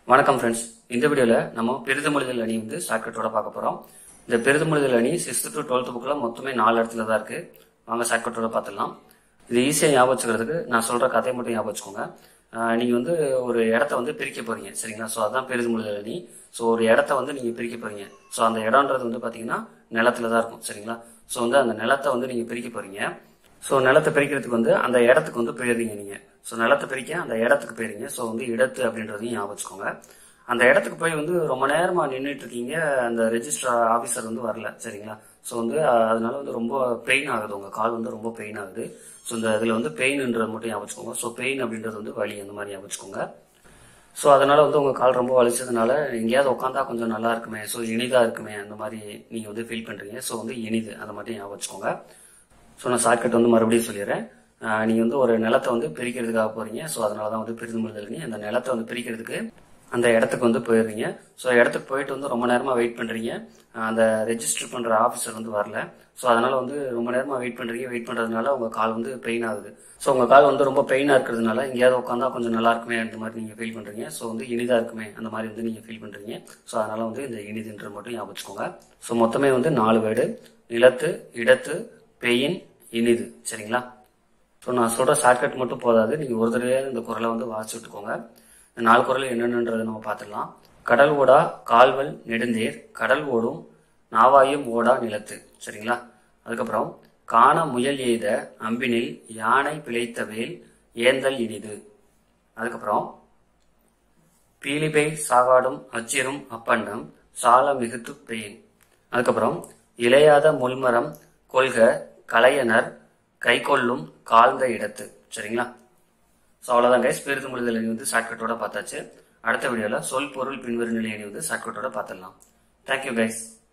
வணக்கம் ஃப்ரெண்ட்ஸ் இந்த வீடியோல நம்ம பெரிதமொழிதல் அணி வந்து ஷார்ட்கட்டோட பார்க்க போறோம் இந்த பெரிதமொழிதல் அணி சிக்ஸ்த் டு டுவெல்த் புக்கில் மொத்தமே நாலு இடத்துல தான் இருக்கு வாங்க ஷார்ட்கட்டோட பார்த்துடலாம் இது ஈஸியாக ஞாபகம் வச்சுக்கிறதுக்கு நான் சொல்ற கதையை மட்டும் ஞாபகம் வச்சுக்கோங்க ஆஹ் நீங்க வந்து ஒரு இடத்த வந்து பிரிக்க போறீங்க சரிங்களா ஸோ அதான் பெரிதமொழிதல் அணி ஸோ ஒரு இடத்த வந்து நீங்க பிரிக்க போறீங்க ஸோ அந்த இடம்ன்றது வந்து பாத்தீங்கன்னா நிலத்துல தான் இருக்கும் சரிங்களா ஸோ வந்து அந்த நிலத்தை வந்து நீங்க பிரிக்க போறீங்க ஸோ நிலத்தை பிரிக்கிறதுக்கு வந்து அந்த இடத்துக்கு வந்து போயிருங்க நீங்க ஸோ நிலத்தை பிரிக்க அந்த இடத்துக்கு போயிருங்க ஸோ வந்து இடத்து அப்படின்றதையும் ஞாபகம் வச்சுக்கோங்க அந்த இடத்துக்கு போய் வந்து ரொம்ப நேரமா நின்றுட்டு இருக்கீங்க அந்த ரெஜிஸ்டர் ஆஃபீஸர் வந்து வரல சரிங்களா ஸோ வந்து அஹ், அதனால வந்து ரொம்ப பெயின் ஆகுது உங்க கால் வந்து ரொம்ப பெயின் ஆகுது ஸோ இந்த இதுல வந்து பெயின்ன்றது மட்டும் ஞாபகம் வச்சுக்கோங்க ஸோ பெயின் அப்படின்றது வந்து வலி அந்த மாதிரி ஞாபகம் வச்சுக்கோங்க ஸோ அதனால வந்து உங்க கால் ரொம்ப வலிச்சதுனால எங்கேயாவது உட்காந்தா கொஞ்சம் நல்லா இருக்குமே ஸோ இனிதா இருக்குமே அந்த மாதிரி நீங்க வந்து ஃபீல் பண்றீங்க ஸோ வந்து இனிது அந்த மாதிரி ஞாபகம் வச்சுக்கோங்க ஸோ நான் ஷார்ட்கட் வந்து மறுபடியும் சொல்லிடுறேன் ஆஹ் நீங்க வந்து ஒரு நிலத்தை வந்து பிரிக்கிறதுக்காக போறீங்க ஸோ அதனால தான் வந்து பிரிதுமுழுதல் அந்த நிலத்தை வந்து பிரிக்கிறதுக்கு அந்த இடத்துக்கு வந்து போயிடுறீங்க ஸோ இடத்துக்கு போயிட்டு வந்து ரொம்ப நேரமா வெயிட் பண்றீங்க ஆஹ் அந்த ரெஜிஸ்டர் பண்ற ஆஃபீஸர் வந்து வரல ஸோ அதனால வந்து ரொம்ப நேரமா வெயிட் பண்றீங்க வெயிட் பண்றதுனால உங்க கால் வந்து பெயின் ஆகுது ஸோ உங்க கால் வந்து ரொம்ப பெயினா இருக்கிறதுனால எங்கேயாவது உட்காந்தா கொஞ்சம் நல்லா இருக்குமே அந்த மாதிரி நீங்க ஃபீல் பண்றீங்க ஸோ வந்து இனிதா இருக்குமே அந்த மாதிரி வந்து நீங்க ஃபீல் பண்றீங்க ஸோ அதனால வந்து இந்த இனிதுன்ற மட்டும் ஞாபகம் வச்சுக்கோங்க ஸோ மொத்தமே வந்து நாலு வேர்டு நிலத்து இடத்து பெயின் இனிது சரிங்களா ஸோ நான் சொல்ற ஷார்ட்கட் மட்டும் போதாது நீங்க ஒரு தடவை இந்த குரலை வந்து வாசிச்சு விட்டுக்கோங்க இந்த நாலு குரல் என்னென்னன்றதை நம்ம பார்த்துடலாம் கடல் ஓடா கால்வல் நெடுந்தேர் கடல் ஓடும் நாவாயும் ஓடா நிலத்து சரிங்களா அதுக்கப்புறம் காண முயல் எய்த அம்பினில் யானை பிழைத்த வேல் ஏந்தல் இனிது அதுக்கப்புறம் பீலிபை சாகாடும் அச்சிரும் அப்பண்டம் சால மிகுத்து பெயின் அதுக்கப்புறம் இளையாத முள்மரம் கொள்க கலையனர் கைக்கொள்ளும் காழ்ந்த இடத்து சரிங்களா ஸோ அவ்வளோதான் கைஸ் பெருது முழுதல் அணி வந்து ஷார்ட்கட்டோட பார்த்தாச்சு அடுத்த வீடியோவில் சொல் பொருள் பின்வரும் நிலை அணி வந்து ஷார்ட்கட்டோட பார்த்துடலாம் தேங்க்யூ கைஸ்